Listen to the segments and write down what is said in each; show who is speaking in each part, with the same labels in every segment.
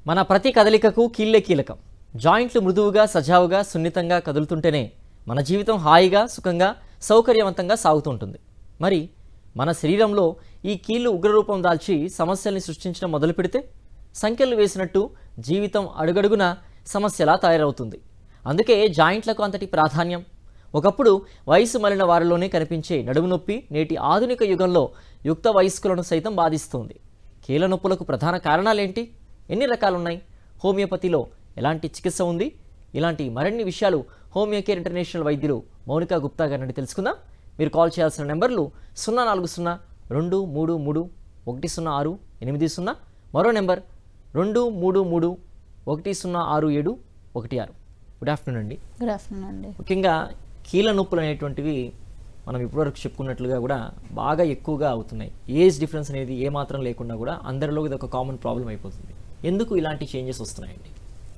Speaker 1: మన ప్రతి కదలికకు కీళ్ళే కీలకం జాయింట్లు మృదువుగా సజావుగా సున్నితంగా కదులుతుంటేనే మన జీవితం హాయిగా సుఖంగా సౌకర్యవంతంగా సాగుతుంటుంది మరి మన శరీరంలో ఈ కీళ్ళు ఉగ్రరూపం దాల్చి సమస్యల్ని సృష్టించడం మొదలు పెడితే సంఖ్యలు వేసినట్టు జీవితం అడుగడుగున సమస్యలా తయారవుతుంది అందుకే జాయింట్లకు అంతటి ప్రాధాన్యం ఒకప్పుడు వయసు మలిన వారిలోనే కనిపించే నడుము నొప్పి నేటి ఆధునిక యుగంలో యుక్త వయస్కులను సైతం బాధిస్తుంది కీళ్ళ నొప్పులకు ప్రధాన కారణాలేంటి ఎన్ని రకాలున్నాయి హోమియోపతిలో ఎలాంటి చికిత్స ఉంది ఇలాంటి మరిన్ని విషయాలు హోమియో కేర్ ఇంటర్నేషనల్ వైద్యులు మౌనిక గుప్తా గారిని తెలుసుకుందాం మీరు కాల్ చేయాల్సిన నెంబర్లు సున్నా నాలుగు సున్నా రెండు మూడు మూడు ఒకటి సున్నా ఆరు ఎనిమిది సున్నా మరో నెంబర్ రెండు మూడు మూడు ఒకటి సున్నా ఆరు ఏడు ఒకటి ఆరు గుడ్ ఆఫ్టర్నూన్ అండి
Speaker 2: గుడ్ ఆఫ్టర్నూన్ అండి
Speaker 1: ముఖ్యంగా కీళ్ళ నొప్పులు అనేటువంటివి మనం ఇప్పటివరకు చెప్పుకున్నట్లుగా కూడా బాగా ఎక్కువగా అవుతున్నాయి ఏజ్ డిఫరెన్స్ అనేది ఏమాత్రం లేకుండా కూడా అందరిలో ఇది ఒక కామన్ ప్రాబ్లం అయిపోతుంది ఎందుకు ఇలాంటి చేంజెస్ వస్తున్నాయండి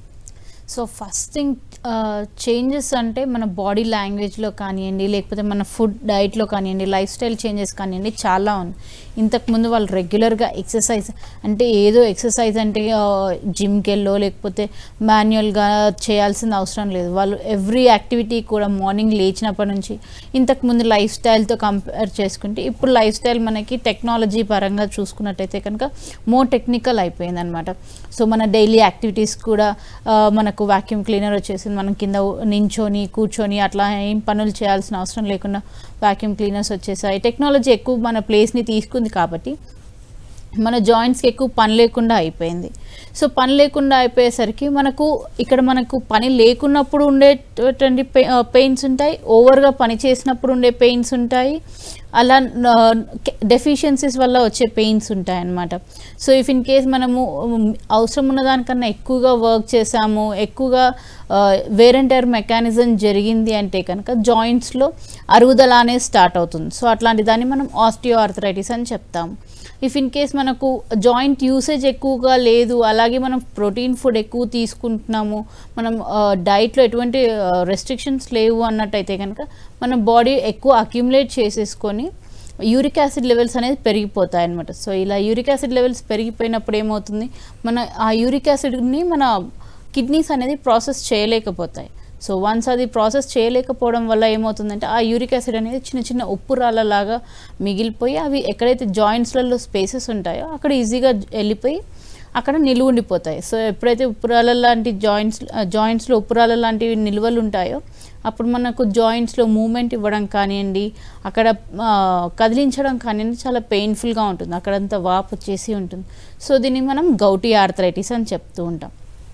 Speaker 2: సో ఫస్ట్ థింగ్ చేంజెస్ అంటే మన బాడీ లాంగ్వేజ్లో కానివ్వండి లేకపోతే మన ఫుడ్ డైట్లో కానివ్వండి లైఫ్ స్టైల్ చేంజెస్ కానివ్వండి చాలా ఉంది ఇంతకుముందు వాళ్ళు రెగ్యులర్గా ఎక్సర్సైజ్ అంటే ఏదో ఎక్సర్సైజ్ అంటే జిమ్కి వెళ్ళో లేకపోతే మాన్యువల్గా చేయాల్సిన అవసరం లేదు వాళ్ళు ఎవ్రీ యాక్టివిటీ కూడా మార్నింగ్ లేచినప్పటి నుంచి ఇంతకుముందు లైఫ్ స్టైల్తో కంపేర్ చేసుకుంటే ఇప్పుడు లైఫ్ స్టైల్ మనకి టెక్నాలజీ పరంగా చూసుకున్నట్టయితే కనుక మోర్ టెక్నికల్ అయిపోయింది అనమాట సో మన డైలీ యాక్టివిటీస్ కూడా ఆ, మనకు వాక్యూమ్ క్లీనర్ వచ్చేసింది మనం కింద నించొని కూర్చొని అట్లా ఏం పనులు చేయాల్సిన అవసరం లేకుండా వాక్యూమ్ క్లీనర్స్ వచ్చేసాయి టెక్నాలజీ ఎక్కువ మన ప్లేస్ని తీసుకుంది కాబట్టి మన జాయింట్స్కి ఎక్కువ పని లేకుండా అయిపోయింది సో పని లేకుండా అయిపోయేసరికి మనకు ఇక్కడ మనకు పని లేకున్నప్పుడు ఉండేటువంటి పెయిన్స్ ఉంటాయి ఓవర్గా పని చేసినప్పుడు ఉండే పెయిన్స్ ఉంటాయి అలా డెఫిషియన్సీస్ వల్ల వచ్చే పెయిన్స్ ఉంటాయి అన్నమాట సో ఇఫ్ ఇన్ కేస్ మనము ఉమ్, అవసరం ఉన్న దానికన్నా ఎక్కువగా వర్క్ చేసాము ఎక్కువగా వేర్ అండ్ టైర్ మెకానిజం జరిగింది అంటే కనుక జాయింట్స్లో అరుగుదల అనేది స్టార్ట్ అవుతుంది సో అట్లాంటి దాన్ని మనం ఆస్టియో ఆర్థరైటిస్ అని చెప్తాము ఇఫ్ ఇన్ కేస్ మనకు జాయింట్ యూసేజ్ ఎక్కువగా లేదు అలాగే మనం ప్రోటీన్ ఫుడ్ ఎక్కువ తీసుకుంటున్నాము మనం డైట్లో ఎటువంటి రెస్ట్రిక్షన్స్ లేవు అన్నట్టయితే కనుక మన బాడీ ఎక్కువ అక్యుములేట్ చేసేసుకొని యూరిక్ యాసిడ్ లెవెల్స్ అనేది పెరిగిపోతాయి అనమాట సో ఇలా యూరిక్ యాసిడ్ లెవెల్స్ పెరిగిపోయినప్పుడు ఏమవుతుంది మన ఆ యూరిక్ యాసిడ్ని మన కిడ్నీస్ అనేది ప్రాసెస్ చేయలేకపోతాయి సో వన్స్ అది ప్రాసెస్ చేయలేకపోవడం వల్ల ఏమవుతుందంటే ఆ యూరిక్ యాసిడ్ అనేది చిన్న చిన్న ఉప్పు రాళ్ళలాగా మిగిలిపోయి అవి ఎక్కడైతే జాయింట్స్లలో స్పేసెస్ ఉంటాయో అక్కడ ఈజీగా వెళ్ళిపోయి అక్కడ నిలువ ఉండిపోతాయి సో ఎప్పుడైతే ఉప్పురాల లాంటి జాయింట్స్ జాయింట్స్లో ఉప్పురాల లాంటివి నిల్వలు ఉంటాయో అప్పుడు మనకు జాయింట్స్లో మూమెంట్ ఇవ్వడం కానివ్వండి అక్కడ ఆ, కదిలించడం కానివ్వండి చాలా పెయిన్ఫుల్గా ఉంటుంది అక్కడంతా వాపు వచ్చేసి ఉంటుంది సో దీన్ని మనం గౌటీ ఆర్థరైటిస్ అని చెప్తూ ఉంటాం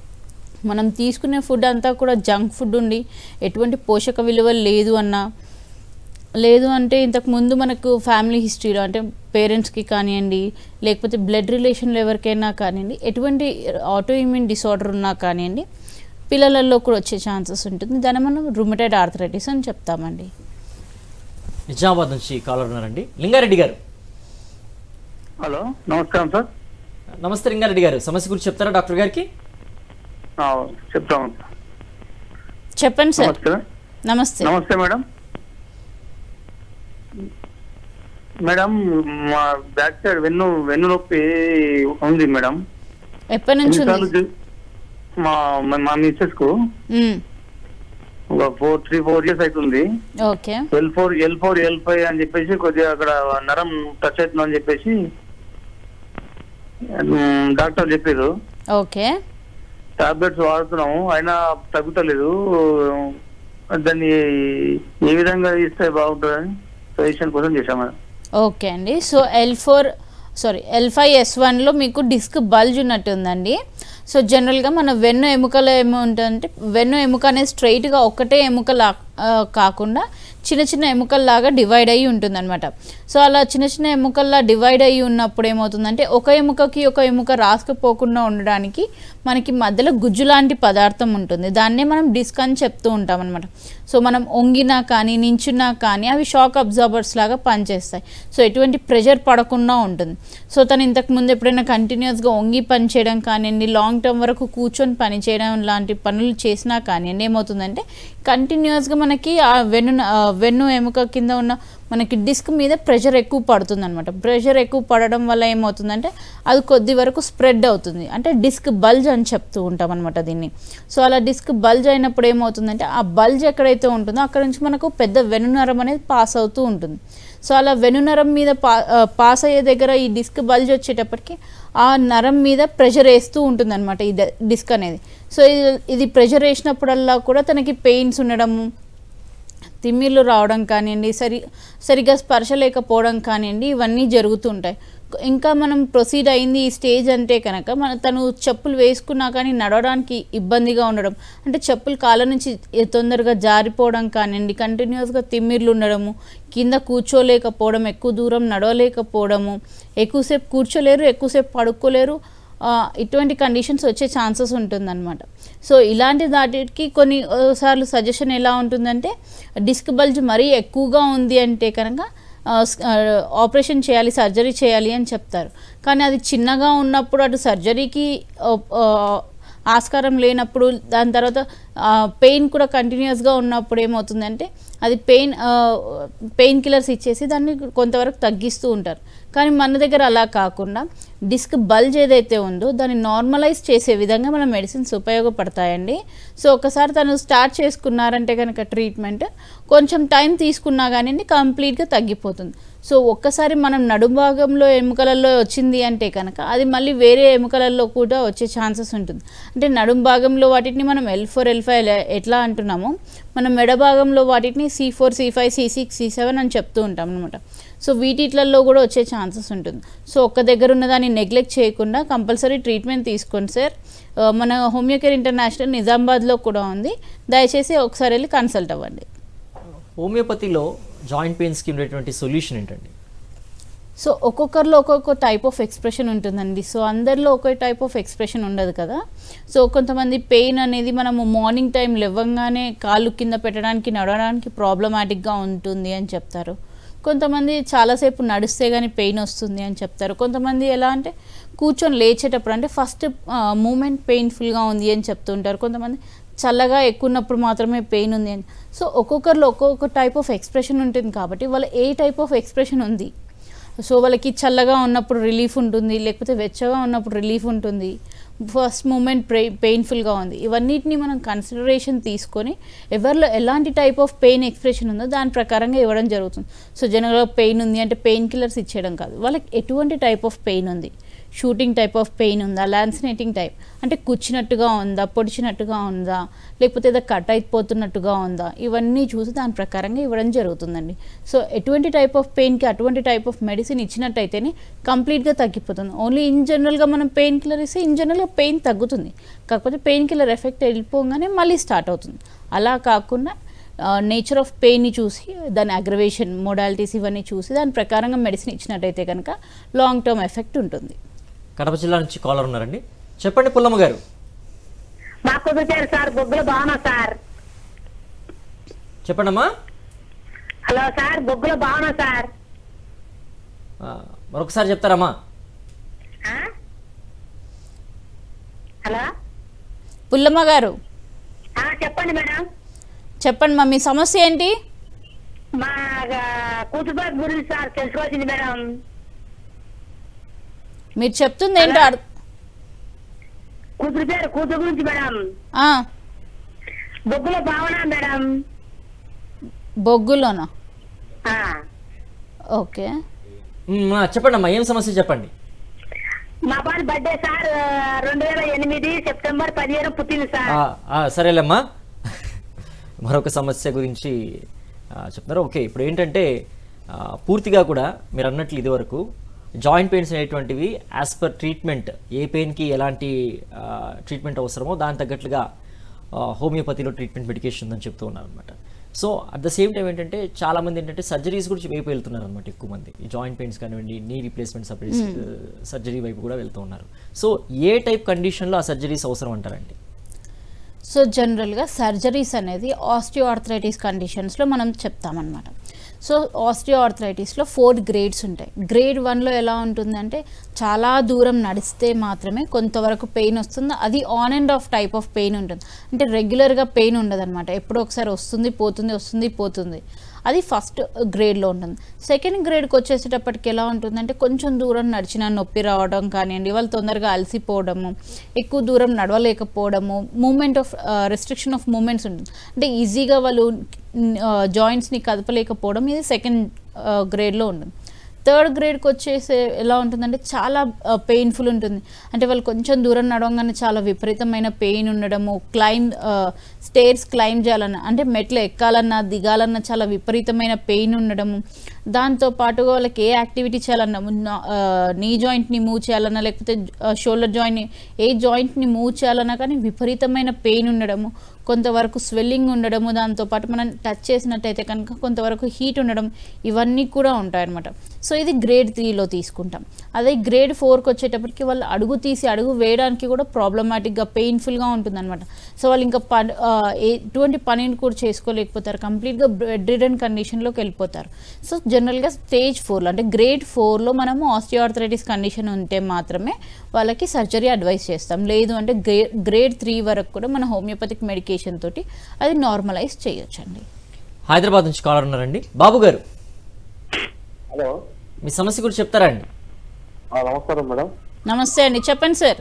Speaker 2: మనం తీసుకునే ఫుడ్ అంతా కూడా జంక్ ఫుడ్ ఉండి ఎటువంటి పోషక విలువలు లేదు అన్నా లేదు అంటే ఇంతకు ముందు మనకు ఫ్యామిలీ హిస్టరీలో అంటే పేరెంట్స్కి కానివ్వండి లేకపోతే బ్లడ్ రిలేషన్లో ఎవరికైనా కానివ్వండి ఎటువంటి ఆటో ఇమ్యూన్ డిసార్డర్ ఉన్నా కానివ్వండి పిల్లలలో కూడా వచ్చే ఛాన్సెస్ ఉంటుంది దాన్ని మనం రుమటైడ్ ఆర్థరైటిస్ అని చెప్తామండి
Speaker 1: నిజామాబాద్ నుంచి కాలర్ ఉన్నారండి లింగారెడ్డి గారు
Speaker 3: హలో నమస్కారం సార్
Speaker 1: నమస్తే లింగారెడ్డి గారు సమస్య గురించి చెప్తారా డాక్టర్ గారికి
Speaker 3: ఆ, చెప్తాము
Speaker 2: చెప్పండి సార్
Speaker 3: నమస్తే
Speaker 2: నమస్తే
Speaker 3: నమస్తే మేడం మేడం మా బ్యాక్ సైడ్ వెన్ను వెన్ను నొప్పి ఉంది మేడం
Speaker 2: ఎప్పటి నుంచి
Speaker 3: ఎన్నిసార్లు
Speaker 2: ఉంది
Speaker 3: చూ- మా మా- మా మిస్సెస్ కు
Speaker 2: మ్మ్.
Speaker 3: ఒక ఫోర్ త్రీ ఫోర్ ఇయర్స్ అవుతుంది
Speaker 2: okay
Speaker 3: L four L four L five అని చెప్పేసి కొద్దిగా అక్కడ నరం టచ్ అవుతుంది అని చెప్పేసి ఉమ్, డాక్టర్ చెప్పారు
Speaker 2: ఓకే
Speaker 3: టాబ్లెట్స్ వాడుతున్నాము అయినా తగ్గుతలేదు దాన్ని ఏ విధంగా ఇస్తే బాగుంటుందని సజెషన్ కోసం చేశాం మేడం
Speaker 2: ఓకే అండి so L four sorry L five S వన్లో మీకు డిస్క్ బల్జ్ ఉన్నట్టు ఉందండి సో జనరల్గా మన వెన్ను ఎముకలో ఏముంటుందంటే వెన్ను ఎముక అనేది స్ట్రైట్గా ఒక్కటే ఎముక లా ఆ, కాకుండా చిన్న చిన్న ఎముకల్లాగా డివైడ్ అయ్యి ఉంటుందన్నమాట సో అలా చిన్న చిన్న ఎముకల్లా డివైడ్ అయ్యి ఉన్నప్పుడు ఏమవుతుందంటే ఒక ఎముకకి ఒక ఎముక రాసుకుపోకుండా ఉండడానికి మనకి మధ్యలో గుజ్జు లాంటి పదార్థం ఉంటుంది దాన్నే మనం డిస్క్ అని చెప్తూ ఉంటాం అనమాట సో మనం వంగినా కానీ నించున్నా కానీ అవి షాక్ అబ్జార్బర్స్ లాగా పనిచేస్తాయి సో ఎటువంటి ప్రెషర్ పడకుండా ఉంటుంది సో తను ఇంతకు ముందు ఎప్పుడైనా కంటిన్యూస్గా వంగి పని చేయడం కానివ్వండి లాంగ్ టర్మ్ వరకు కూర్చొని పని చేయడం లాంటి పనులు చేసినా కానివ్వండి ఏమవుతుందంటే కంటిన్యూస్గా మనకి ఆ వెన్ను ఆ వెన్ను ఎముక కింద ఉన్న మనకి డిస్క్ మీద ప్రెషర్ ఎక్కువ పడుతుంది అనమాట ప్రెషర్ ఎక్కువ పడడం వల్ల ఏమవుతుందంటే అది కొద్ది వరకు స్ప్రెడ్ అవుతుంది అంటే డిస్క్ బల్జ్ అని చెప్తూ ఉంటాం అనమాట దీన్ని సో అలా డిస్క్ బల్జ్ అయినప్పుడు ఏమవుతుందంటే ఆ బల్జ్ ఎక్కడైతే ఉంటుందో అక్కడ నుంచి మనకు పెద్ద వెనునరం అనేది పాస్ అవుతూ ఉంటుంది సో అలా వెనునరం మీద పా ఆ, పాస్ అయ్యే దగ్గర ఈ డిస్క్ బల్జ్ వచ్చేటప్పటికి ఆ నరం మీద ప్రెషర్ వేస్తూ ఉంటుంది అనమాట ఈ డ- డిస్క్ అనేది సో ఇది ఇది ప్రెషర్ వేసినప్పుడల్లా కూడా తనకి పెయిన్స్ ఉండడము తిమ్మిర్లు రావడం కానివ్వండి సరి సరిగ్గా స్పర్శ లేకపోవడం కానివ్వండి ఇవన్నీ జరుగుతుంటాయి ఇంకా మనం ప్రొసీడ్ అయింది ఈ స్టేజ్ అంటే కనుక మన తను చెప్పులు వేసుకున్నా కానీ నడవడానికి ఇబ్బందిగా ఉండడం అంటే చెప్పులు కాళ్ళ నుంచి ఎ- తొందరగా జారిపోవడం కానివ్వండి కంటిన్యూస్గా తిమ్మిర్లు ఉండడము కింద కూర్చోలేకపోవడం ఎక్కువ దూరం నడవలేకపోవడము ఎక్కువసేపు కూర్చోలేరు ఎక్కువసేపు పడుకోలేరు ఆ, ఇటువంటి కండిషన్స్ వచ్చే ఛాన్సెస్ ఉంటుందన్నమాట సో ఇలాంటి దాటికి కొన్ని ఆ, సార్లు సజెషన్ ఎలా ఉంటుందంటే డిస్క్ బల్జ్ మరీ ఎక్కువగా ఉంది అంటే కనుక ఆ, స్- ఆ, ఆపరేషన్ చేయాలి సర్జరీ చేయాలి అని చెప్తారు కానీ అది చిన్నగా ఉన్నప్పుడు అటు సర్జరీకి ఆ, ఆ, ఆస్కారం లేనప్పుడు దాని తర్వాత పెయిన్ కూడా కంటిన్యూస్గా ఉన్నప్పుడు ఏమవుతుందంటే అది పెయిన్ పెయిన్ కిల్లర్స్ ఇచ్చేసి దాన్ని కొంతవరకు తగ్గిస్తూ ఉంటారు కానీ మన దగ్గర అలా కాకుండా డిస్క్ బల్జ్ ఏదైతే ఉందో దాన్ని నార్మలైజ్ చేసే విధంగా మన మెడిసిన్స్ ఉపయోగపడతాయండి సో ఒకసారి తను స్టార్ట్ చేసుకున్నారంటే కనుక ట్రీట్మెంట్ కొంచెం టైం తీసుకున్నా కానీ కంప్లీట్గా తగ్గిపోతుంది సో ఒక్కసారి మనం నడుము భాగంలో ఎముకలలో వచ్చింది అంటే కనుక అది మళ్ళీ వేరే ఎముకలలో కూడా వచ్చే ఛాన్సెస్ ఉంటుంది అంటే నడుము భాగంలో వాటిని మనం ఎల్ ఫోర్ ఎల్ ఫైవ్ ఎట్లా అంటున్నామో మనం మెడ భాగంలో వాటిని C four C five C six C seven అని చెప్తూ ఉంటాం అనమాట సో వీటిట్లలో కూడా వచ్చే ఛాన్సెస్ ఉంటుంది సో ఒక్క దగ్గర ఉన్న దాన్ని నెగ్లెక్ట్ చేయకుండా కంపల్సరీ ట్రీట్మెంట్ తీసుకోండి సార్ ఆ, మన హోమియోకేర్ ఇంటర్నేషనల్ నిజామాబాద్లో కూడా ఉంది దయచేసి ఒకసారి వెళ్ళి కన్సల్ట్ అవ్వండి
Speaker 1: హోమియోపతిలో జాయింట్ పెయిన్స్కి ఉండేటువంటి సొల్యూషన్ ఏంటండి
Speaker 2: సో ఒక్కొక్కరిలో ఒక్కొక్క టైప్ ఆఫ్ ఎక్స్ప్రెషన్ ఉంటుందండి సో అందరిలో ఒకే టైప్ ఆఫ్ ఎక్స్ప్రెషన్ ఉండదు కదా సో కొంతమంది పెయిన్ అనేది మనము మార్నింగ్ టైం లేవగానే కాళ్ళు కింద పెట్టడానికి నడవడానికి ప్రాబ్లమాటిక్గా ఉంటుంది అని చెప్తారు కొంతమంది చాలాసేపు నడిస్తే కానీ పెయిన్ వస్తుంది అని చెప్తారు కొంతమంది ఎలా అంటే కూర్చొని లేచేటప్పుడు అంటే ఫస్ట్ మూమెంట్ పెయిన్ఫుల్గా ఉంది అని చెప్తుంటారు కొంతమంది చల్లగా ఎక్కువ ఉన్నప్పుడు మాత్రమే పెయిన్ ఉంది అని సో ఒక్కొక్కరిలో ఒక్కొక్క టైప్ ఆఫ్ ఎక్స్ప్రెషన్ ఉంటుంది కాబట్టి వాళ్ళ ఏ టైప్ ఆఫ్ ఎక్స్ప్రెషన్ ఉంది సో వాళ్ళకి చల్లగా ఉన్నప్పుడు రిలీఫ్ ఉంటుంది లేకపోతే వెచ్చగా ఉన్నప్పుడు రిలీఫ్ ఉంటుంది ఫస్ట్ మూమెంట్ పెయి పెయిన్ఫుల్గా ఉంది ఇవన్నిటిని మనం కన్సిడరేషన్ తీసుకొని ఎవరిలో ఎలాంటి టైప్ ఆఫ్ పెయిన్ ఎక్స్ప్రెషన్ ఉందో దాని ప్రకారంగా ఇవ్వడం జరుగుతుంది సో జనరల్గా పెయిన్ ఉంది అంటే పెయిన్ కిల్లర్స్ ఇచ్చేయడం కాదు వాళ్ళకి ఎటువంటి టైప్ ఆఫ్ పెయిన్ ఉంది షూటింగ్ టైప్ ఆఫ్ పెయిన్ ఉందా లాన్సినేటింగ్ టైప్ అంటే కుచ్చినట్టుగా ఉందా పొడిచినట్టుగా ఉందా లేకపోతే ఏదో కట్ అయిపోతున్నట్టుగా ఉందా ఇవన్నీ చూసి దాని ప్రకారంగా ఇవ్వడం జరుగుతుందండి సో ఎటువంటి టైప్ ఆఫ్ పెయిన్కి అటువంటి టైప్ ఆఫ్ మెడిసిన్ ఇచ్చినట్టయితేనే కంప్లీట్గా తగ్గిపోతుంది ఓన్లీ ఇన్ జనరల్గా మనం పెయిన్ కిల్లర్ ఇస్తే ఇన్ జనరల్గా పెయిన్ తగ్గుతుంది కాకపోతే పెయిన్ కిల్లర్ ఎఫెక్ట్ వెళ్ళిపోగానే మళ్ళీ స్టార్ట్ అవుతుంది అలా కాకుండా నేచర్ ఆఫ్ పెయిన్ని చూసి దాని అగ్రవేషన్ మోడాలిటీస్ ఇవన్నీ చూసి దాని ప్రకారంగా మెడిసిన్ ఇచ్చినట్టయితే కనుక లాంగ్ టర్మ్ ఎఫెక్ట్ ఉంటుంది
Speaker 1: కడప జిల్లా నుంచి కాలర్ ఉన్నారండి చెప్పండి పుల్లమ్మ గారు
Speaker 4: మాకు కుదిరిచారు సార్ బొగ్గులు బాగున్నా సార్
Speaker 1: చెప్పండమ్మా
Speaker 4: హలో సార్ బొగ్గులు బాగున్నా సార్
Speaker 1: ఆ, మరొకసారి చెప్తారమ్మా
Speaker 4: ఆ? హలో
Speaker 2: పుల్లమ్మ గారు
Speaker 4: ఆ, చెప్పండి మేడం
Speaker 2: చెప్పండి మా మీ సమస్య ఏంటి
Speaker 4: మా కూతురు బాబు గురించి సార్ తెలుసుకోవాల్సింది మేడం
Speaker 2: మీరు చెప్తుంది ఏంటో అర్-
Speaker 4: కూతురు పేరు కూతురు గురించి మేడం
Speaker 2: ఆ,
Speaker 4: బొగ్గులో బాగున్నా మేడం
Speaker 2: బొగ్గులోనా
Speaker 4: ఆ.
Speaker 2: ఓకే
Speaker 1: మ్, ఆ, చెప్పండమ్మా ఏం సమస్య చెప్పండి
Speaker 4: మా బాబు బర్త్డే సార్ రెండు వేల ఎనిమిది సెప్టెంబర్ పదిహేను పుట్టింది సార్
Speaker 1: ఆ, ఆ, సరేలేమ్మా మరొక సమస్య గురించి ఆ, చెప్తున్నారు ఓకే ఇప్పుడు ఏంటంటే ఆ, పూర్తిగా కూడా మీరు అన్నట్లు ఇదివరకు జాయింట్ పెయిన్స్ అనేటువంటివి యాజ్ పర్ ట్రీట్మెంట్ ఏ పెయిన్కి ఎలాంటి ట్రీట్మెంట్ అవసరమో దాని తగ్గట్లుగా ఆ, హోమియోపతిలో ట్రీట్మెంట్ మెడికేషన్ ఉందని చెప్తూ ఉన్నారు అనమాట so at the same time ఏంటంటే చాలా మంది ఏంటంటే సర్జరీస్ గురించి వైపు వెళ్తున్నారు అనమాట ఎక్కువ మంది ఈ జాయింట్ పెయిన్స్ కానివ్వండి నీ రీప్లేస్మెంట్ సర్జరీస్ సర్జరీ వైపు కూడా వెళ్తూ ఉన్నారు సో ఏ టైప్ కండిషన్లో ఆ సర్జరీస్ అవసరం అంటారండి
Speaker 2: సో జనరల్గా సర్జరీస్ అనేది ఆస్టియో ఆర్థరైటిస్ కండిషన్స్లో మనం చెప్తామన్నమాట సో ఆస్టియో ఆర్థరైటిస్లో ఫోర్ గ్రేడ్స్ ఉంటాయి గ్రేడ్ వన్లో ఎలా ఉంటుందంటే చాలా దూరం నడిస్తే మాత్రమే కొంతవరకు పెయిన్ వస్తుంది అది on and off type of pain ఉంటుంది అంటే రెగ్యులర్గా పెయిన్ ఉండదన్నమాట ఎప్పుడో ఒకసారి వస్తుంది పోతుంది వస్తుంది పోతుంది అది ఫస్ట్ గ్రేడ్లో ఉంటుంది సెకండ్ గ్రేడ్కి వచ్చేసేటప్పటికి ఎలా ఉంటుందంటే కొంచెం దూరం నడిచిన నొప్పి రావడం కానివ్వండి వాళ్ళు తొందరగా అలసిపోవడము ఎక్కువ దూరం నడవలేకపోవడము movement of restriction of movements ఉంటుంది అంటే ఈజీగా వాళ్ళు జాయింట్స్ని కదపలేకపోవడం ఇది సెకండ్ గ్రేడ్లో ఉంటుంది థర్డ్ గ్రేడ్కి వచ్చేసి ఎలా ఉంటుందంటే చాలా పెయిన్ఫుల్ ఉంటుంది అంటే వాళ్ళు కొంచెం దూరం నడవగానే చాలా విపరీతమైన పెయిన్ ఉండడము క్లైమ్ స్టేర్స్ క్లైమ్ చేయాలన్నా అంటే మెట్లు ఎక్కాలన్నా దిగాలన్నా చాలా విపరీతమైన పెయిన్ ఉండడము దాంతో పాటుగా వాళ్ళకి ఏ యాక్టివిటీ చేయాలన్నా నా- ఆ, నీ జాయింట్ని మూవ్ చేయాలన్నా లేకపోతే షోల్డర్ జాయింట్ని ఏ జాయింట్ని మూవ్ చేయాలన్నా కానీ విపరీతమైన పెయిన్ ఉండడము కొంతవరకు స్వెల్లింగ్ ఉండడము దాంతోపాటు మనం టచ్ చేసినట్టయితే కనుక కొంతవరకు హీట్ ఉండడం ఇవన్నీ కూడా ఉంటాయన్నమాట సో ఇది గ్రేడ్ త్రీలో తీసుకుంటాం అదే గ్రేడ్ ఫోర్కి వచ్చేటప్పటికి వాళ్ళు అడుగు తీసి అడుగు వేయడానికి కూడా ప్రాబ్లమాటిక్గా పెయిన్ఫుల్గా ఉంటుందన్నమాట సో వాళ్ళు ఇంకా పని ఆ, ఎటువంటి పనిని కూడా చేసుకోలేకపోతారు కంప్లీట్గా బెడ్ రిడన్ కండిషన్లోకి వెళ్ళిపోతారు సో జనరల్గా స్టేజ్ ఫోర్లో అంటే గ్రేడ్ ఫోర్లో మనము ఆస్టియోఆర్థరైటిస్ కండిషన్ ఉంటే మాత్రమే వాళ్ళకి సర్జరీ అడ్వైస్ చేస్తాం లేదు అంటే గ్రే గ్రేడ్ త్రీ వరకు కూడా మన హోమియోపతిక్ మెడికేషన్ తోటి అది నార్మలైజ్ చేయొచ్చండి
Speaker 1: హైదరాబాద్ నుంచి కాలర్ ఉన్నారండి బాబు గారు
Speaker 3: హలో
Speaker 1: మీ సమస్య గురించి చెప్తారా అండి
Speaker 3: నమస్కారం మేడం
Speaker 2: నమస్తే అండి చెప్పండి సార్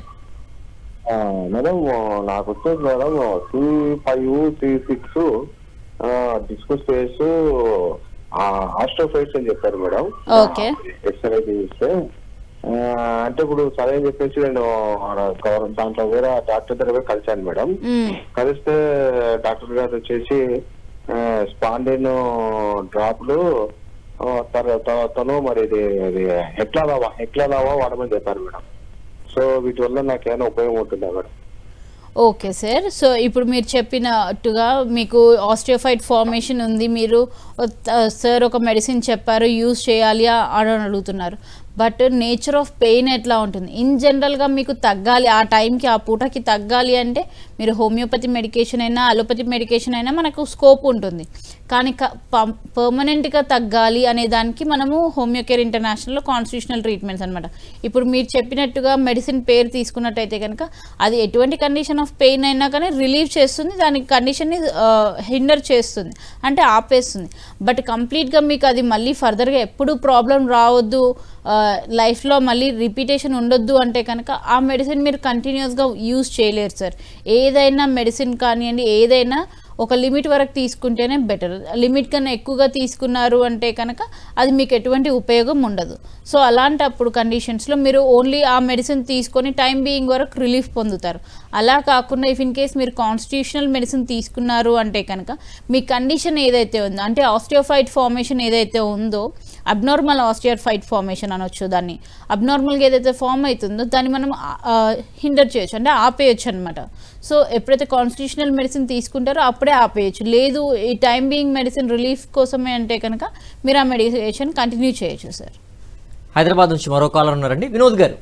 Speaker 3: మేడం నాకు వచ్చేసి madam C five C six disc space osteophytes అని చెప్పారు మేడం
Speaker 2: ఓకే
Speaker 3: ఎక్స్రే చేస్తే ఆ, అంటే ఇప్పుడు సరే అని చెప్పేసి నేను ఆడ కవర్ దాంట్లో వేరే డాక్టర్ దగ్గర పోయి కలిశాను మేడం
Speaker 2: మ్మ్.
Speaker 3: కలిస్తే డాక్టర్ గారు వచ్చేసి స్పాండిన్ డ్రాప్లు ఆ, తర- త- తను మరి ఇది ఇది హెక్లాదావా హెక్లాదావా వాడమని చెప్పారు మేడం సో వీటి వల్ల నాకు ఏమైనా ఉపయోగం ఉంటుందా మేడం
Speaker 2: ఓకే సార్ సో ఇప్పుడు మీరు చెప్పినట్టుగా మీకు ఆస్టియోఫైట్ ఫార్మేషన్ ఉంది మీరు సార్ ఒక మెడిసిన్ చెప్పారు యూజ్ చేయాలి అని అడుగుతున్నారు బట్ నేచర్ ఆఫ్ పెయిన్ ఎట్లా ఉంటుంది ఇన్ జనరల్గా మీకు తగ్గాలి ఆ టైంకి ఆ పూటకి తగ్గాలి అంటే మీరు హోమియోపతి మెడికేషన్ అయినా అలోపతి మెడికేషన్ అయినా మనకు స్కోప్ ఉంటుంది కానీ పర్మనెంట్గా తగ్గాలి అనే దానికి మనము హోమియోకేర్ ఇంటర్నేషనల్లో కాన్స్టిట్యూషనల్ ట్రీట్మెంట్స్ అనమాట ఇప్పుడు మీరు చెప్పినట్టుగా మెడిసిన్ పేరు తీసుకున్నట్టయితే కనుక అది ఎటువంటి కండిషన్ ఆఫ్ పెయిన్ అయినా కానీ రిలీవ్ చేస్తుంది దాని కండిషన్ని హిండర్ చేస్తుంది అంటే ఆపేస్తుంది బట్ కంప్లీట్గా మీకు అది మళ్ళీ ఫర్దర్గా ఎప్పుడు ప్రాబ్లం రావద్దు లైఫ్లో మళ్ళీ రిపీటేషన్ ఉండొద్దు అంటే కనుక ఆ మెడిసిన్ మీరు కంటిన్యూస్గా యూజ్ చేయలేరు సార్ ఏదైనా మెడిసిన్ కానివ్వండి ఏదైనా ఒక లిమిట్ వరకు తీసుకుంటేనే బెటర్ లిమిట్ కన్నా ఎక్కువగా తీసుకున్నారు అంటే కనుక అది మీకు ఎటువంటి ఉపయోగం ఉండదు సో అలాంటప్పుడు కండిషన్స్లో మీరు ఓన్లీ ఆ మెడిసిన్ తీసుకొని టైం బీయింగ్ వరకు రిలీఫ్ పొందుతారు అలా కాకుండా ఇఫ్ ఇన్ కేస్ మీరు కాన్స్టిట్యూషనల్ మెడిసిన్ తీసుకున్నారు అంటే కనుక మీ కండిషన్ ఏదైతే ఉందో అంటే ఆస్టియోఫైట్ ఫార్మేషన్ ఏదైతే ఉందో అబ్నార్మల్ ఆస్టియోఫైట్ ఫార్మేషన్ అనొచ్చు దాన్ని అబ్నార్మల్గా ఏదైతే ఫామ్ అవుతుందో దాన్ని మనం హిండర్ చేయొచ్చు అంటే ఆపేయచ్చు అనమాట సో ఎప్పుడైతే కాన్స్టిట్యూషనల్ మెడిసిన్ తీసుకుంటారో అప్పుడే ఆపేయచ్చు లేదు ఈ టైం బీయింగ్ మెడిసిన్ రిలీఫ్ కోసమే అంటే కనుక మీరు ఆ మెడికేషన్ కంటిన్యూ చేయొచ్చు సార్
Speaker 1: హైదరాబాద్ నుంచి మరో కాలర్ ఉన్నారండి వినోద్ గారు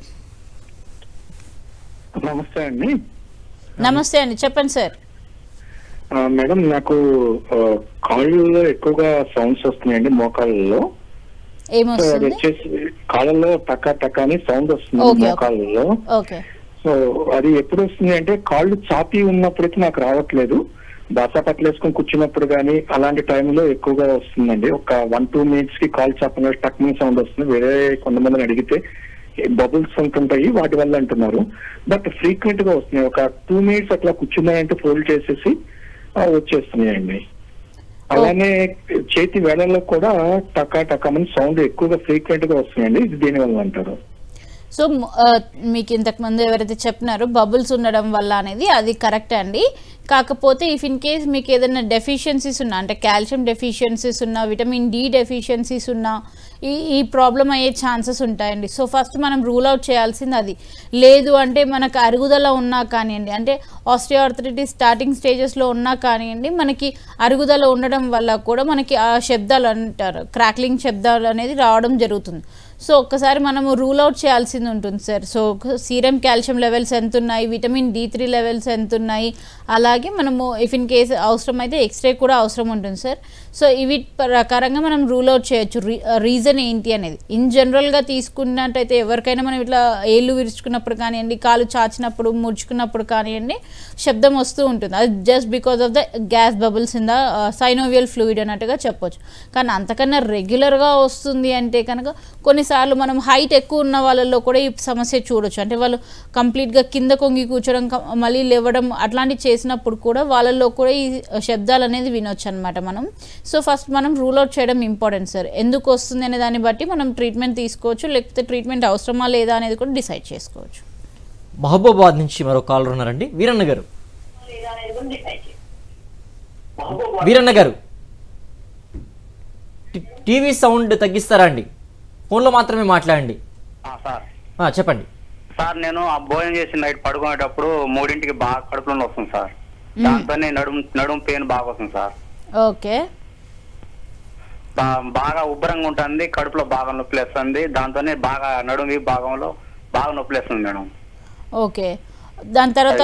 Speaker 3: నమస్తే అండి
Speaker 2: నమస్తే అండి చెప్పండి సార్
Speaker 3: ఆ, మేడం నాకు ఆ, కాళ్ళలో ఎక్కువగా సౌండ్స్ వస్తున్నాయండి మోకాళ్ళలో సో అది
Speaker 2: ఏమొస్తుంది
Speaker 3: వచ్చేసి కాళ్ళలో టక్క టక్క అని సౌండ్ వస్తుంది
Speaker 2: Okay, okay.
Speaker 3: మోకాళ్ళలో
Speaker 2: ఓకే
Speaker 3: సో అది ఎప్పుడు వస్తుంది అంటే కాళ్ళు చాపి ఉన్నప్పుడైతే నాకు రావట్లేదు బాసా పట్లేసుకొని కూర్చున్నప్పుడు కానీ అలాంటి టైంలో ఎక్కువగా వస్తుందండి ఒక వన్ టూ మినిట్స్ కి కాల్ చాపంగా టక్మింగ్ సౌండ్ వస్తుంది వేరే కొంతమందిని అడిగితే బబుల్స్ ఉంటుంటాయి వాటి వల్ల అంటున్నారు బట్ ఫ్రీక్వెంట్ గా వస్తున్నాయి ఒక టూ మినిట్స్ అట్లా కూర్చున్నాయంటే ఫోల్డ్ చేసేసి ఆ, వచ్చేస్తున్నాయండి అలానే చేతి వేళల్లో కూడా టకా టకామని సౌండ్ ఎక్కువగా ఫ్రీక్వెంట్ గా వస్తున్నాయండి ఇది దేని వల్ల అంటారు
Speaker 2: సో మ్, ఆ, మీకు ఇంతకు ముందు ఎవరైతే చెప్పినారో బబుల్స్ ఉండడం వల్ల అనేది అది కరెక్ట్ అండి కాకపోతే ఇఫ్ ఇన్ కేస్ మీకు ఏదైనా డెఫిషియన్సీస్ ఉన్నా అంటే కాల్షియం డెఫిషియన్సీస్ ఉన్నా విటమిన్ డి డెఫిషియన్సీస్ ఉన్నా ఈ ఈ ప్రాబ్లం అయ్యే ఛాన్సెస్ ఉంటాయండి సో ఫస్ట్ మనం రూల్ అవుట్ చేయాల్సింది అది లేదు అంటే మనకు అరుగుదల ఉన్నా కానివ్వండి అంటే ఆస్టియోఆర్థరైటిస్ స్టార్టింగ్ స్టేజెస్లో ఉన్నా కానివ్వండి మనకి అరుగుదల ఉండడం వల్ల కూడా మనకి ఆ శబ్దాలు అంటారు క్రాక్లింగ్ శబ్దాలు అనేది రావడం జరుగుతుంది సో ఒక్కసారి మనము రూల్ అవుట్ చేయాల్సింది ఉంటుంది sir so serum calcium levels ఎంత ఉన్నాయి విటమిన్ డి త్రీ లెవెల్స్ ఎంత ఉన్నాయి అలాగే మనము ఇఫ్ ఇన్ కేసు అవసరం అయితే ఎక్స్రే కూడా అవసరం ఉంటుంది సార్ సో ఇవి ప్రకారంగా మనం రూల్ అవుట్ చేయొచ్చు రీజన్ ఏంటి అనేది ఇన్ జనరల్గా తీసుకున్నట్టయితే ఎవరికైనా మనం ఇట్లా ఏళ్ళు విరుచుకున్నప్పుడు కానివ్వండి కాలు చాచినప్పుడు ముడుచుకున్నప్పుడు కానివ్వండి శబ్దం వస్తూ ఉంటుంది అది just because of the gas bubbles in the synovial fluid అన్నట్టుగా చెప్పొచ్చు కానీ అంతకన్నా రెగ్యులర్గా వస్తుంది అంటే కనుక కొన్నిసార్లు మనం హైట్ ఎక్కువ ఉన్న వాళ్ళల్లో కూడా ఈ సమస్య చూడొచ్చు అంటే వాళ్ళు కంప్లీట్గా కింద కొంగి కూర్చోడం క- మళ్ళీ లేవడం అట్లాంటివి చేసినప్పుడు కూడా వాళ్ళల్లో కూడా ఈ శబ్దాలు అనేది వినొచ్చు అనమాట మనం సో ఫస్ట్ మనం రూల్ అవుట్ చేయడం ఇంపార్టెంట్ సార్ ఎందుకు వస్తుంది అనే దాన్ని బట్టి మనం ట్రీట్మెంట్ తీసుకోవచ్చు లేకపోతే ట్రీట్మెంట్ అవసరమా లేదా అనేది కూడా డిసైడ్ చేసుకోవచ్చు
Speaker 1: మహబూబాబాద్ నుంచి మరో కాలర్ ఉన్నారండి వీరన్న గారు వీరన్న గారు టి- టీవీ సౌండ్ తగ్గిస్తారా అండి ఫోన్లో మాత్రమే మాట్లాడండి
Speaker 5: ఆ, సార్
Speaker 1: ఆ, చెప్పండి
Speaker 5: సార్ నేను ఆ భోజనం చేసి నైట్ పడుకునేటప్పుడు మూడింటికి బాగా కడుపులో వస్తుంది సార్ దాంతోనే నడుము నడుము పెయిన్ బాగా వస్తుంది సార్
Speaker 2: ఓకే
Speaker 5: బా- బాగా ఉబ్బరంగా ఉంటుంది కడుపులో బాగా నొప్పి లేస్తుంది దాంతోనే బాగా నడుము ఈ భాగంలో బాగా నొప్పి లేస్తుంది మేడం
Speaker 2: ఓకే దాని తర్వాత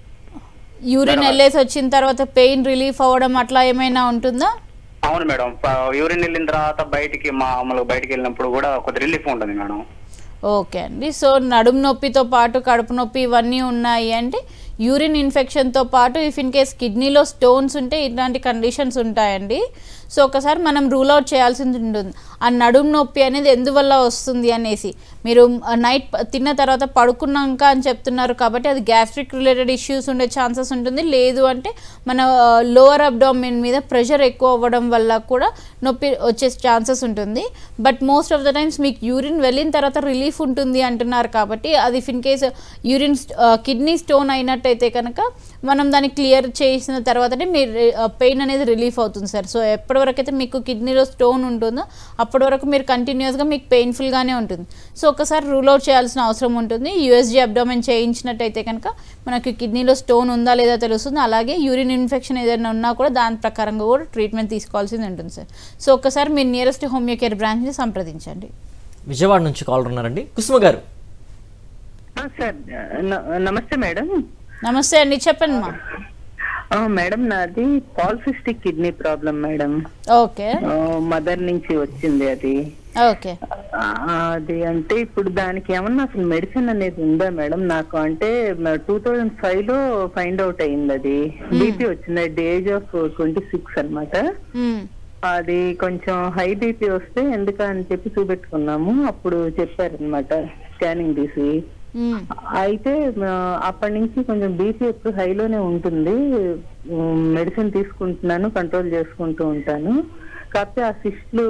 Speaker 2: యూరిన్ వెళ్ళేసి వచ్చిన తర్వాత పెయిన్ రిలీఫ్ అవ్వడం అట్లా ఏమైనా ఉంటుందా
Speaker 5: అవును మేడం ప- యూరిన్ వెళ్ళిన తర్వాత బయటికి మామూలుగా బయటికి వెళ్ళినప్పుడు కూడా కొద్ది రిలీఫ్ ఉంటుంది మేడం
Speaker 2: ఓకే అండి సో నడుము నొప్పితో పాటు కడుపు నొప్పి ఇవన్నీ ఉన్నాయి అంటే యూరిన్ ఇన్ఫెక్షన్తో పాటు ఇఫ్ ఇన్ కేస్ కిడ్నీలో స్టోన్స్ ఉంటే ఇట్లాంటి కండిషన్స్ ఉంటాయండి సో ఒకసారి మనం రూల్ అవుట్ చేయాల్సి ఉంటుంది ఆ నడుము నొప్పి అనేది ఎందువల్ల వస్తుంది అనేసి మీరు నైట్ తిన్న తర్వాత పడుకున్నాక అని చెప్తున్నారు కాబట్టి అది గ్యాస్ట్రిక్ రిలేటెడ్ ఇష్యూస్ ఉండే ఛాన్సెస్ ఉంటుంది లేదు అంటే మన లోవర్ అబ్డామిన్ మీద ప్రెషర్ ఎక్కువ అవ్వడం వల్ల కూడా నొప్పి వచ్చే ఛాన్సెస్ ఉంటుంది but most of the times మీకు యూరిన్ వెళ్ళిన తర్వాత రిలీఫ్ ఉంటుంది అంటున్నారు కాబట్టి అది if in case urine kidney stone అయినట్టయితే కనుక మనం దాన్ని క్లియర్ చేసిన తర్వాతనే మీరు పెయిన్ అనేది రిలీఫ్ అవుతుంది సార్ సో ఎప్పటి వరకు అయితే మీకు కిడ్నీలో స్టోన్ ఉంటుందో అప్పటి వరకు మీరు కంటిన్యూస్గా మీకు పెయిన్ఫుల్గానే ఉంటుంది సో ఒకసారి రూల్ అవుట్ చేయాల్సిన అవసరం ఉంటుంది యూఎస్జీ అబ్డోమెన్ చేయించినట్టయితే కనుక మనకి కిడ్నీలో స్టోన్ ఉందా లేదా తెలుస్తుంది అలాగే యూరిన్ ఇన్ఫెక్షన్ ఏదైనా ఉన్నా కూడా దాని ప్రకారంగా కూడా ట్రీట్మెంట్ తీసుకోవాల్సింది ఉంటుంది సార్ సో ఒకసారి మీ నియరెస్ట్ హోమియో కేర్ బ్రాంచ్ని సంప్రదించండి
Speaker 1: విజయవాడ నుంచి కాలర్ ఉన్నారండి కుసుమ గారు
Speaker 6: ఆ, సార్ న- నమస్తే మేడం
Speaker 2: నమస్తే అండి చెప్పండి మా
Speaker 6: ఆ, మేడం నాది polycystic kidney problem madam
Speaker 2: okay
Speaker 6: ఆ, మదర్ నుంచి వచ్చింది అది
Speaker 2: ఓకే
Speaker 6: ఆ, అది అంటే ఇప్పుడు దానికి ఏమన్నా అసలు మెడిసిన్ అనేది ఉందా మేడం నాకు అంటే టూ థౌజండ్ ఫైవ్ లో ఫైండ్ అవుట్ అయింది అది బీపీ వచ్చింది at age of twenty six అనమాట
Speaker 2: మ్,
Speaker 6: అది కొంచెం హై బీపీ వస్తే ఎందుకని చెప్పి చూపెట్టుకున్నాము అప్పుడు చెప్పారనమాట స్కానింగ్ తీసి
Speaker 2: మ్,
Speaker 6: అయితే ఆ, అప్పటి నుంచి కొంచెం బీపీ ఎప్పుడు హైలోనే ఉంటుంది మెడిసిన్ తీసుకుంటున్నాను కంట్రోల్ చేసుకుంటూ ఉంటాను కాకపోతే ఆ సిస్ట్లు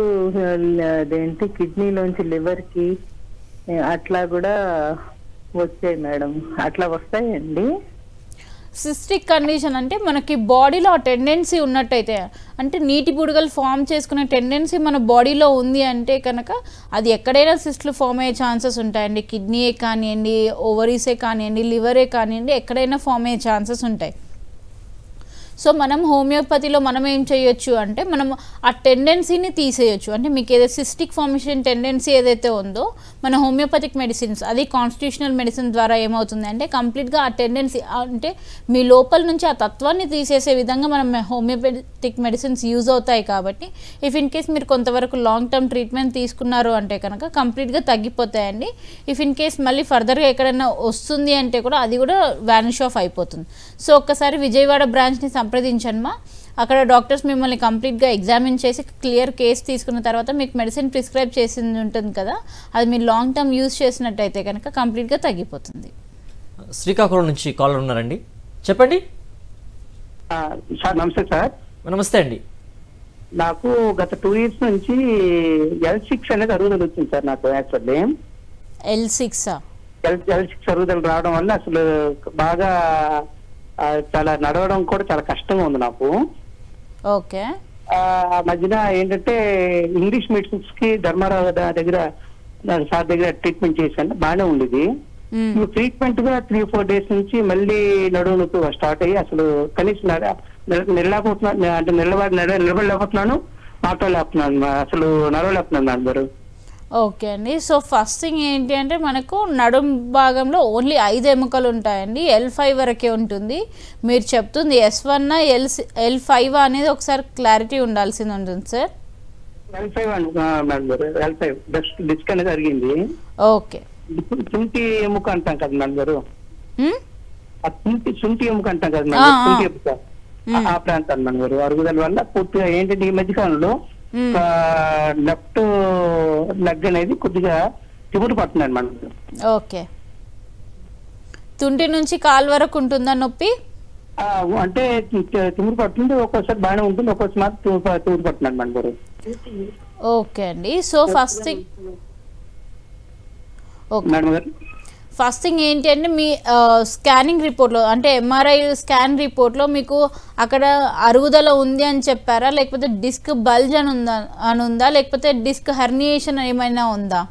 Speaker 6: అదేంటి కిడ్నీలోంచి లివర్ కి ఆ, అట్లా కూడా వచ్చాయి మేడం అట్లా వస్తాయండి
Speaker 2: సిస్టిక్ కండిషన్ అంటే మనకి బాడీలో ఆ టెండెన్సీ ఉన్నట్టయితే అంటే నీటి బుడగలు ఫామ్ చేసుకునే టెండెన్సీ మన బాడీలో ఉంది అంటే కనుక అది ఎక్కడైనా సిస్ట్లు ఫామ్ అయ్యే ఛాన్సెస్ ఉంటాయండి కిడ్నీయే కానివ్వండి ఓవరీసే కానివ్వండి లివరే కానివ్వండి ఎక్కడైనా ఫామ్ అయ్యే ఛాన్సెస్ ఉంటాయి సో మనం హోమియోపతిలో మనం ఏం చేయొచ్చు అంటే మనం ఆ టెండెన్సీని తీసేయొచ్చు అంటే మీకు ఏదైతే సిస్టిక్ ఫార్మేషన్ టెండెన్సీ ఏదైతే ఉందో మన హోమియోపతిక్ మెడిసిన్స్ అది కాన్స్టిట్యూషనల్ మెడిసిన్ ద్వారా ఏమవుతుంది అంటే కంప్లీట్గా ఆ టెండెన్సీ అంటే మీ లోపల నుంచి ఆ తత్వాన్ని తీసేసే విధంగా మనం హోమియోపతిక్ మెడిసిన్స్ యూజ్ అవుతాయి కాబట్టి ఇఫ్ ఇన్ కేస్ మీరు కొంతవరకు లాంగ్ టర్మ్ ట్రీట్మెంట్ తీసుకున్నారు అంటే కనుక కంప్లీట్గా తగ్గిపోతాయండి ఇఫ్ ఇన్ కేస్ మళ్ళీ ఫర్దర్గా ఎక్కడైనా వస్తుంది అంటే కూడా అది కూడా వ్యానిష్ ఆఫ్ అయిపోతుంది సో ఒక్కసారి విజయవాడ బ్రాంచ్ని సంప్రదించండి అక్కడ డాక్టర్స్ మిమ్మల్ని కంప్లీట్గా ఎగ్జామిన్ చేసి క్లియర్ కేస్ తీసుకున్న తర్వాత మీకు మెడిసిన్ ప్రిస్క్రైబ్ చేసింది ఉంటుంది కదా అది మీరు లాంగ్ టర్మ్ యూజ్ చేసినట్టయితే కనుక కంప్లీట్గా తగ్గిపోతుంది
Speaker 1: శ్రీకాకుళం నుంచి కాలర్ ఉన్నారండి చెప్పండి
Speaker 3: ఆ, సార్ నమస్తే సార్
Speaker 1: నమస్తే అండి
Speaker 3: నాకు గత టూ ఇయర్స్ నుంచి ఎల్ సిక్స్ అనేది అరుగుదల వచ్చింది సార్ నాకు యాక్చువల్లీ
Speaker 2: ఎల్ సిక్సా
Speaker 3: ఎల్ ఎల్ సిక్స్ అరుగుదల రావడం వల్ల అసలు బాగా ఆ, చాలా నడవడం కూడా చాలా కష్టంగా ఉంది నాకు
Speaker 2: ఓకే
Speaker 3: ఆ ఆ మధ్యన ఏంటంటే ఇంగ్లీష్ మెడిసిన్స్ కి ధర్మారావు ద- దగ్గర నా సార్ దగ్గర ట్రీట్మెంట్ చేశాను బాగానే ఉండేది
Speaker 2: మ్మ్.
Speaker 3: ట్రీట్మెంట్ గా త్రీ ఫోర్ డేస్ నుంచి మళ్ళీ నడువు నొప్పి స్టార్ట్ అయ్యి అసలు కనీసం నడ- నిల- నిలలేకపోతున్నాను అంటే నిలబడి నిల- నిలబడలేకపోతున్నాను మాట్లాడలేకపోతున్నాను అసలు నడవలేకపోతున్నాను మేడం గారు
Speaker 2: ఓకే అండి సో ఫస్ట్ థింగ్ ఏంటి అంటే మనకు నడుం భాగంలో ఓన్లీ ఐదు ఎముకలు ఉంటాయండి ఎల్ ఫైవ్ వరకే ఉంటుంది మీరు చెప్తుంది S one L L five అనేది ఒకసారి క్లారిటీ ఉండాల్సింది ఉంటుంది సార్
Speaker 7: ఎల్ ఫైవ్ మేడం గారు ఎల్ ఫైవ్ డిస్క్ డిస్క్ అనేది జరిగింది
Speaker 2: ఓకే
Speaker 7: ఇప్పుడు తుంటి ఎముక అంటాం కదా మేడం గారు
Speaker 2: మ్?
Speaker 7: ఆ తుంటి తుంటి ఎముక అంటాం కదా
Speaker 2: ఆ,
Speaker 7: మేడం
Speaker 2: ఆ.
Speaker 7: తుంటి ఎముక ఆ- ఆ ప్రాంతాన్ని మేడం గారు అరుగుదల వల్ల పూర్తిగా ఏంటంటే ఈ మధ్య కాలంలో
Speaker 2: మ్.
Speaker 7: లెఫ్ట్ లెగ్ అనేది కొద్దిగా తిమురు పడుతున్నాడు మేడం గారు.
Speaker 2: ఓకే తుంటి నుంచి కాలు వరకు ఉంటుందా నొప్పి
Speaker 7: ఆ, అంటే తి- తిమురు పడుతుంది ఒక్కోసారి బాగానే ఉంటుంది ఒక్కోసారి మాత్రం తిమురు తిమురు పడుతున్నాడు మేడం గారు
Speaker 2: ఓకే అండి so first thing okay
Speaker 7: madam గారు
Speaker 2: ఫస్ట్ థింగ్ ఏంటి అంటే మీ స్కానింగ్ రిపోర్ట్లో అంటే ఎంఆర్ఐ స్కాన్ రిపోర్ట్లో మీకు అక్కడ అరుగుదల ఉంది అని చెప్పారా లేకపోతే డిస్క్ బల్జ్ అని ఉందా అని ఉందా లేకపోతే డిస్క్ హెర్నియేషన్ ఏమైనా ఉందా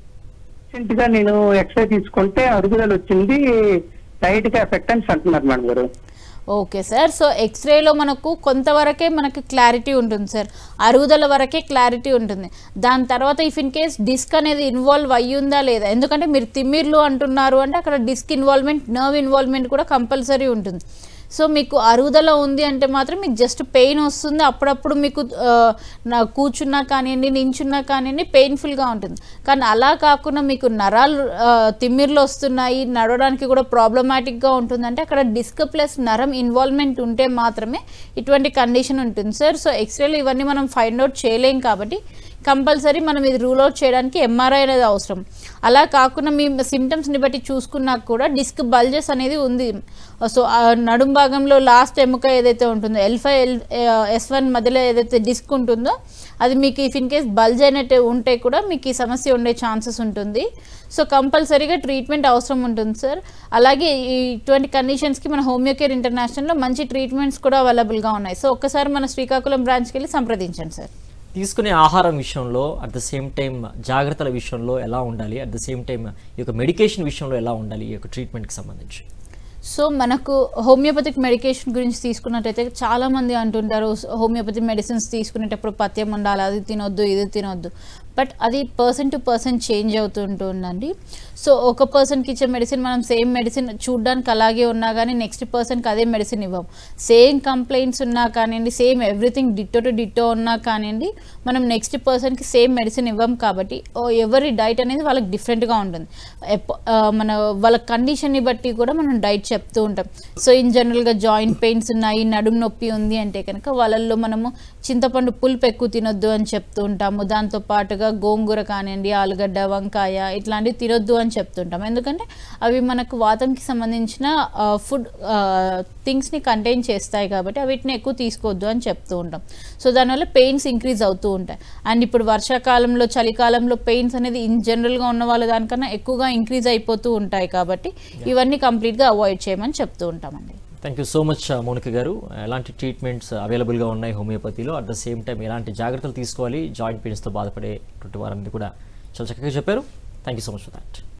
Speaker 7: రీసెంట్ గా నేను ఎక్స్రే తీసుకుంటే అరుగుదల వచ్చింది టైట్ గా ఎఫెక్ట్ అని అంటున్నారు మేడం గారు
Speaker 2: ఓకే సార్ సో ఎక్స్రేలో మనకు కొంతవరకే మనకి క్లారిటీ ఉంటుంది సార్ అరుగుదల వరకే క్లారిటీ ఉంటుంది దాని తర్వాత ఇఫ్ ఇన్ కేస్ డిస్క్ అనేది ఇన్వాల్వ్ అయ్యి ఉందా లేదా ఎందుకంటే మీరు తిమ్మిర్లు అంటున్నారు అంటే అక్కడ డిస్క్ ఇన్వాల్వ్మెంట్ నర్వ్ ఇన్వాల్వ్మెంట్ కూడా కంపల్సరీ ఉంటుంది సో మీకు అరుగుదల ఉంది అంటే మాత్రం మీకు జస్ట్ పెయిన్ వస్తుంది అప్పుడప్పుడు మీకు ఆ, నా కూర్చున్నా కానివ్వండి నించున్నా కానివ్వండి పెయిన్ఫుల్గా ఉంటుంది కానీ అలా కాకుండా మీకు నరాలు ఆ, తిమ్మిర్లు వస్తున్నాయి నడవడానికి కూడా ప్రాబ్లమాటిక్గా ఉంటుందంటే అక్కడ డిస్క్ ప్లస్ నరం ఇన్వాల్వ్మెంట్ ఉంటే మాత్రమే ఇటువంటి కండిషన్ ఉంటుంది సార్ సో ఎక్స్రేలు ఇవన్నీ మనం ఫైండ్ అవుట్ చేయలేం కాబట్టి కంపల్సరీ మనం ఇది రూల్ అవుట్ చేయడానికి ఎంఆర్ఐ అనేది అవసరం అలా కాకుండా మీ సిమ్టమ్స్ని బట్టి చూసుకున్నా కూడా డిస్క్ బల్జెస్ అనేది ఉంది సో ఆ నడుం భాగంలో లాస్ట్ ఎముక ఏదైతే ఉంటుందో L five L S one మధ్యలో ఏదైతే డిస్క్ ఉంటుందో అది మీకు ఇఫ్ ఇన్ కేస్ బల్జ్ అయినట్టు ఉంటే కూడా మీకు ఈ సమస్య ఉండే ఛాన్సెస్ ఉంటుంది సో కంపల్సరీగా ట్రీట్మెంట్ అవసరం ఉంటుంది సార్ అలాగే ఈ ఇటువంటి కండిషన్స్కి మన హోమియో కేర్ ఇంటర్నేషనల్లో మంచి ట్రీట్మెంట్స్ కూడా అవైలబుల్గా ఉన్నాయి సో ఒక్కసారి మన శ్రీకాకుళం బ్రాంచ్కి వెళ్ళి సంప్రదించండి సార్
Speaker 1: తీసుకునే ఆహారం విషయంలో అట్ ద సేమ్ టైం జాగ్రత్తల విషయంలో ఎలా ఉండాలి అట్ ద సేమ్ టైం ఈ యొక్క మెడికేషన్ విషయంలో ఎలా ఉండాలి ఈ యొక్క ట్రీట్మెంట్కి సంబంధించి
Speaker 2: సో మనకు హోమియోపతిక్ మెడికేషన్ గురించి తీసుకున్నట్టయితే చాలామంది అంటుంటారు హోమియోపతి మెడిసిన్స్ తీసుకునేటప్పుడు పథ్యం ఉండాలి అది తినొద్దు ఇది తినొద్దు బట్ అది పర్సన్ టు పర్సన్ చేంజ్ అవుతుంటూ ఉందండి సో ఒక పర్సన్కి ఇచ్చే మెడిసిన్ మనం సేమ్ మెడిసిన్ చూడడానికి అలాగే ఉన్నా కానీ నెక్స్ట్ పర్సన్కి అదే మెడిసిన్ ఇవ్వం సేమ్ కంప్లైంట్స్ ఉన్నా కానివ్వండి same everything ditto to ditto ఉన్నా కానివ్వండి మనం నెక్స్ట్ పర్సన్కి సేమ్ మెడిసిన్ ఇవ్వం కాబట్టి ఓ ఎవరి డైట్ అనేది వాళ్ళకి డిఫరెంట్గా ఉంటుంది ఎప్ప- ఆ, మన వాళ్ళ కండిషన్ని బట్టి కూడా మనం డైట్ చెప్తూ ఉంటాం సో ఇన్ జనరల్గా జాయింట్ పెయిన్స్ ఉన్నాయి నడుము నొప్పి ఉంది అంటే కనుక వాళ్ళల్లో మనము చింతపండు పులుపు ఎక్కువ తినొద్దు అని చెప్తూ ఉంటాము దాంతో పాటుగా గోంగూర కానివ్వండి ఆలుగడ్డ వంకాయ ఇట్లాంటివి తినొద్దు అని చెప్తుంటాం ఎందుకంటే అవి మనకు వాతంకి సంబంధించిన ఫుడ్ థింగ్స్ని కంటైన్ చేస్తాయి కాబట్టి వీటిని ఎక్కువ తీసుకోవద్దు అని చెప్తూ ఉంటాం సో దానివల్ల పెయిన్స్ ఇంక్రీజ్ అవుతూ ఉంటాయి అండ్ ఇప్పుడు వర్షాకాలంలో చలికాలంలో పెయిన్స్ అనేది ఇన్ జనరల్గా ఉన్న వాళ్ళ దానికన్నా ఎక్కువగా ఇంక్రీజ్ అయిపోతూ ఉంటాయి కాబట్టి ఇవన్నీ కంప్లీట్గా అవాయిడ్ చేయమని చెప్తూ ఉంటామండి
Speaker 1: thank you so much Mounika గారు ఎలాంటి ట్రీట్మెంట్స్ అవైలబుల్గా ఉన్నాయి హోమియోపతిలో అట్ ద సేమ్ టైం ఎలాంటి జాగ్రత్తలు తీసుకోవాలి జాయింట్ పెయిన్స్తో బాధపడేటువంటి వారందరూ కూడా చాలా చక్కగా చెప్పారు thank you so much for that